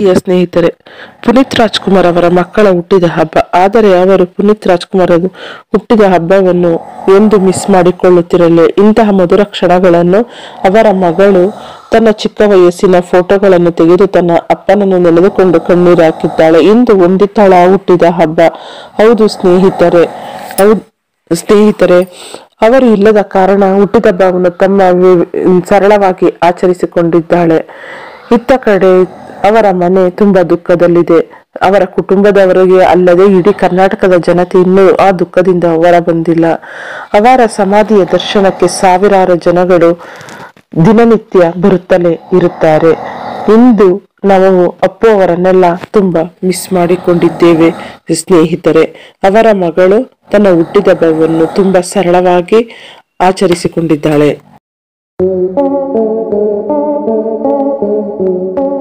ಪ್ರೀತಿಯ ಸ್ನೇಹಿತರೆ ಪುನೀತ್ ರಾಜ್ಕುಮಾರ್ ಅವರ ಮಕ್ಕಳ ಹುಟ್ಟಿದ ಹಬ್ಬ ಆದರೆ ಅವರು ಪುನೀತ್ ರಾಜ್ಕುಮಾರ್ ಅದು ಹುಟ್ಟಿದ ಹಬ್ಬವನ್ನು ಎಂದು ಮಿಸ್ ಮಾಡಿಕೊಳ್ಳುತ್ತಿರಲಿಲ್ಲ ಇಂತಹ ಮಧುರ ಕ್ಷಣಗಳನ್ನು ಅವರ ಮಗಳು ತನ್ನ ಚಿಕ್ಕ ವಯಸ್ಸಿನ ಫೋಟೋಗಳನ್ನು ತೆಗೆದು ತನ್ನ ಅಪ್ಪನನ್ನು ನೆನೆದುಕೊಂಡು ಕಣ್ಣೀರು ಹಾಕಿದ್ದಾಳೆ ಇಂದು ಒಂದಿತ್ತಳ ಹುಟ್ಟಿದ ಹಬ್ಬ ಹೌದು ಸ್ನೇಹಿತರೆ ಹೌದು ಸ್ನೇಹಿತರೆ ಅವರು ಇಲ್ಲದ ಕಾರಣ ಹುಟ್ಟಿದಬ್ಬವನ್ನು ತಮ್ಮ ವಿ- ಸರಳವಾಗಿ ಆಚರಿಸಿಕೊಂಡಿದ್ದಾಳೆ ಇತ್ತ ಕಡೆ ಅವರ ಮನೆ ತುಂಬಾ ದುಃಖದಲ್ಲಿದೆ ಅವರ ಕುಟುಂಬದವರಿಗೆ ಅಲ್ಲದೆ ಇಡೀ ಕರ್ನಾಟಕದ ಜನತೆ ಇನ್ನೂ ಆ ದುಃಖದಿಂದ ಹೊರ ಬಂದಿಲ್ಲ ಅವರ ಸಮಾಧಿಯ ದರ್ಶನಕ್ಕೆ ಸಾವಿರಾರು ಜನಗಳು ದಿನನಿತ್ಯ ಬರುತ್ತಲೇ ಇರುತ್ತಾರೆ ಇಂದು ನಾವು ಅಪ್ಪು ಅವರನ್ನೆಲ್ಲ ತುಂಬಾ ಮಿಸ್ ಮಾಡಿಕೊಂಡಿದ್ದೇವೆ ಸ್ನೇಹಿತರೆ ಅವರ ಮಗಳು ತನ್ನ ಹುಟ್ಟಿದಬ್ಬವನ್ನು ತುಂಬಾ ಸರಳವಾಗಿ ಆಚರಿಸಿಕೊಂಡಿದ್ದಾಳೆ